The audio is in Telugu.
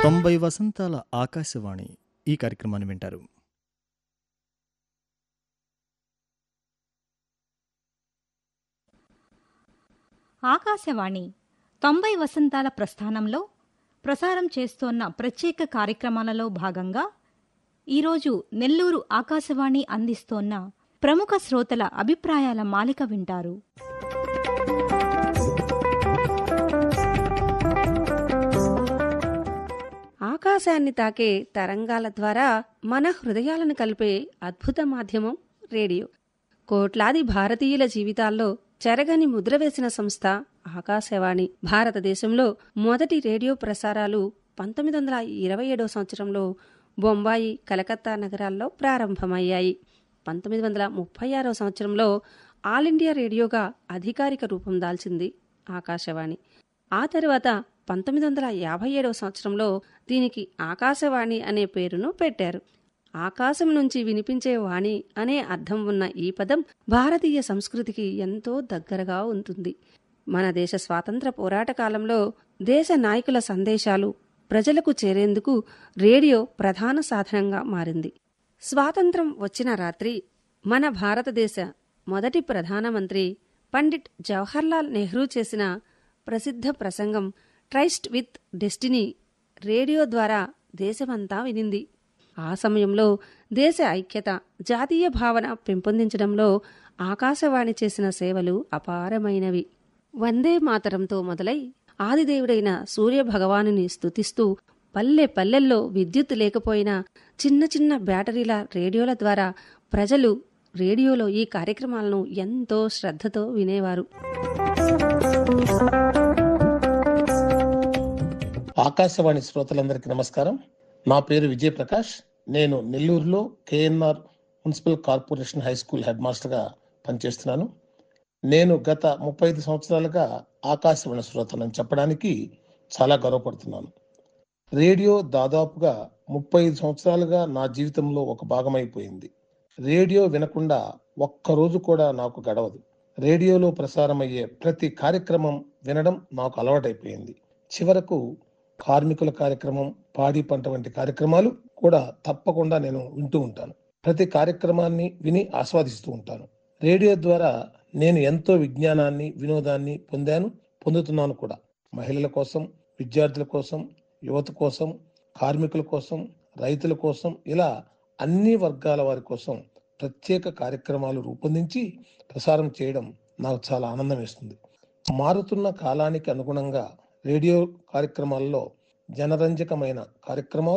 తొంభై వసంతాల ఆకాశవాణి ఈ కార్యక్రమాన్ని వింటారు ఆకాశవాణి తొంభై వసంతాల ప్రస్థానంలో ప్రసారం చేస్తోన్న ప్రత్యేక కార్యక్రమాలలో భాగంగా ఈరోజు నెల్లూరు ఆకాశవాణి అందిస్తోన్న ప్రముఖ శ్రోతల అభిప్రాయాల మాలిక వింటారు ఆకాశాన్ని తాకే తరంగాల ద్వారా మన హృదయాలను కలిపే అద్భుత మాధ్యమం రేడియో కోట్లాది భారతీయుల జీవితాల్లో చెరగని ముద్ర వేసిన సంస్థ ఆకాశవాణి భారతదేశంలో మొదటి రేడియో ప్రసారాలు పంతొమ్మిది వందల ఇరవై ఏడో సంవత్సరంలో బొంబాయి కలకత్తా నగరాల్లో ప్రారంభమయ్యాయి పంతొమ్మిది వందల ముప్పై ఆరో సంవత్సరంలో ఆల్ ఇండియా రేడియోగా అధికారిక రూపం దాల్చింది ఆకాశవాణి ఆ తర్వాత పంతొమ్మిది వందల యాభై ఏడవ సంవత్సరంలో దీనికి ఆకాశవాణి అనే పేరును పెట్టారు ఆకాశం నుంచి వినిపించే వాణి అనే అర్థం ఉన్న ఈ పదం భారతీయ సంస్కృతికి ఎంతో దగ్గరగా ఉంటుంది మన దేశ స్వాతంత్ర పోరాట కాలంలో దేశ నాయకుల సందేశాలు ప్రజలకు చేరేందుకు రేడియో ప్రధాన సాధనంగా మారింది స్వాతంత్రం వచ్చిన రాత్రి మన భారతదేశ మొదటి ప్రధానమంత్రి పండిట్ జవహర్లాల్ నెహ్రూ చేసిన ప్రసిద్ధ ప్రసంగం ట్రైస్ట్ విత్ డెస్టినీ రేడియో ద్వారా దేశమంతా వినింది ఆ సమయంలో దేశ ఐక్యత జాతీయ భావన పెంపొందించడంలో ఆకాశవాణి చేసిన సేవలు అపారమైనవి వందే మాతరంతో మొదలై ఆదిదేవుడైన సూర్య భగవానుని స్తుతిస్తూ పల్లె పల్లెల్లో విద్యుత్ లేకపోయినా చిన్న చిన్న బ్యాటరీల రేడియోల ద్వారా ప్రజలు రేడియోలో ఈ కార్యక్రమాలను ఎంతో శ్రద్ధతో వినేవారు ఆకాశవాణి శ్రోతలందరికీ నమస్కారం నా పేరు విజయప్రకాష్ నేను నెల్లూరులో K N R municipal corporation high school head మాస్టర్గా పనిచేస్తున్నాను నేను గత ముప్పై ఐదు సంవత్సరాలుగా ఆకాశవాణి శ్రోతలను చెప్పడానికి చాలా గర్వపడుతున్నాను రేడియో దాదాపుగా ముప్పై ఐదు సంవత్సరాలుగా నా జీవితంలో ఒక భాగమైపోయింది రేడియో వినకుండా ఒక్కరోజు కూడా నాకు గడవదు రేడియోలో ప్రసారమయ్యే ప్రతి కార్యక్రమం వినడం నాకు అలవాటైపోయింది చివరకు కార్మికుల కార్యక్రమం పాడి పంట వంటి కార్యక్రమాలు కూడా తప్పకుండా నేను వింటూ ఉంటాను ప్రతి కార్యక్రమాన్ని విని ఆస్వాదిస్తూ ఉంటాను రేడియో ద్వారా నేను ఎంతో విజ్ఞానాన్ని వినోదాన్ని పొందాను పొందుతున్నాను కూడా మహిళల కోసం విద్యార్థుల కోసం యువత కోసం కార్మికుల కోసం రైతుల కోసం ఇలా అన్ని వర్గాల వారి కోసం ప్రత్యేక కార్యక్రమాలు రూపొందించి ప్రసారం చేయడం నాకు చాలా ఆనందం వేస్తుంది మారుతున్న కాలానికి అనుగుణంగా రేడియో కార్యక్రమాల్లో జనరంజకమైన కార్యక్రమాలు